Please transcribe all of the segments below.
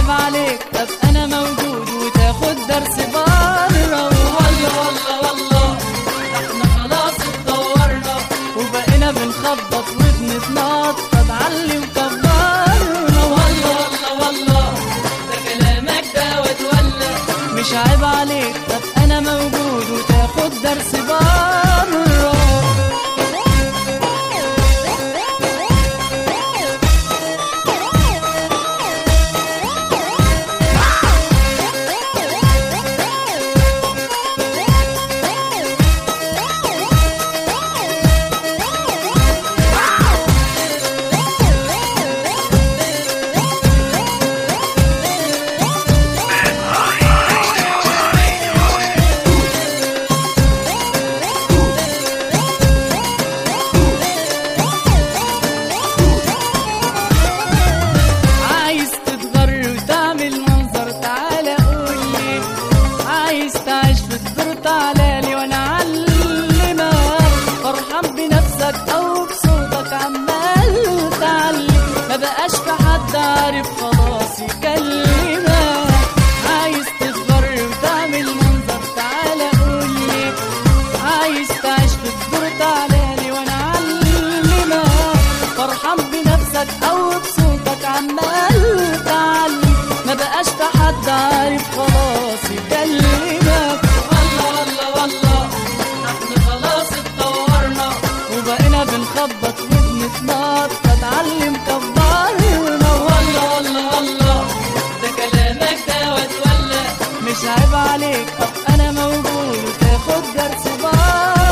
عيب عليك ابقى انا موجود وتاخد درس بره والله والله والله احنا خلاص اتطورنا وبقينا بنخبط وبنتنطط علي وكبرنا والله والله والله ده كلامك ده وتولى مش عيب عليك ابقى انا موجود وتاخد درس بره عايز تتغر وتعمل منظر تعالى قولي عايز تعيش في الدور تعالى لي وانا اعلمك فرحان بنفسك او بصوتك عمال تعلي ما بقاش في حد عارف خلاص يكلمك عايز تتغر وتعمل منظر تعالى قولي عايز تعيش في الدور تعالى لي وانا اعلمك فرحان بنفسك او بصوتك عمال تعلي ما بقاش في حد عارف خلاص يكلمك والله والله والله احنا خلاص اتطورنا وبقينا بنخبط وبنتنطط علي مكبرنا والله والله والله ده كلامك ده وتولى مش عيب عليك ابقى انا موجود وتاخد درس بره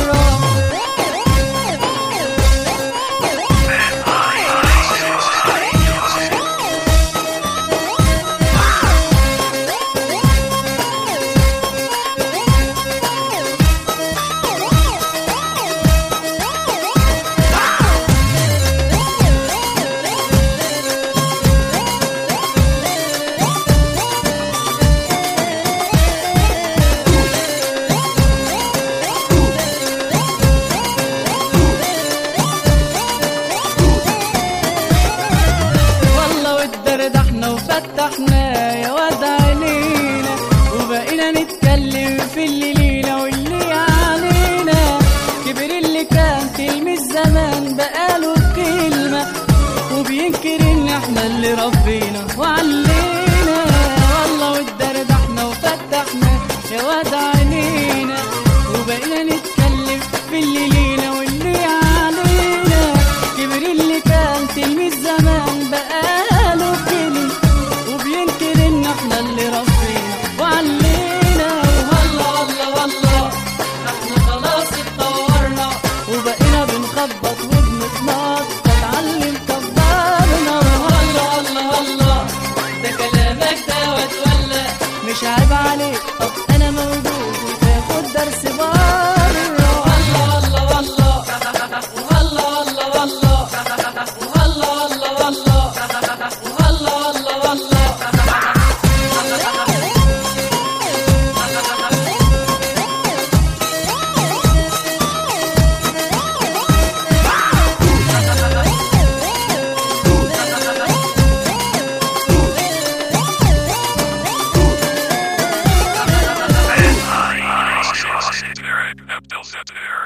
والله واتدردحنا وفتحنا يا واد عينينا وبقينا نتكلم في اللي لينا واللي علينا كبر اللي كان تلميذ زمان بقاله كلمة وبينكر ان احنا اللي ربينا وعلينا والله واتدردحنا وفتحنا يا واد عينينا وبقينا نتكلم في اللي لينا واللي علينا كبر اللي كان تلميذ زمان بقاله كلمة وبينكر ان احنا اللي ربينا وعلينا والله والله والله احنا خلاص اتطورنا وبقينا بنخبط وبنتنطط علي مكبرنا والله والله والله ده كلامك ده وتولى مش عيب عليك طب انا موجود وتاخد درس بره والله والله والله والله والله والله والله والله والله والله والله والله Derek Abdel Zetter.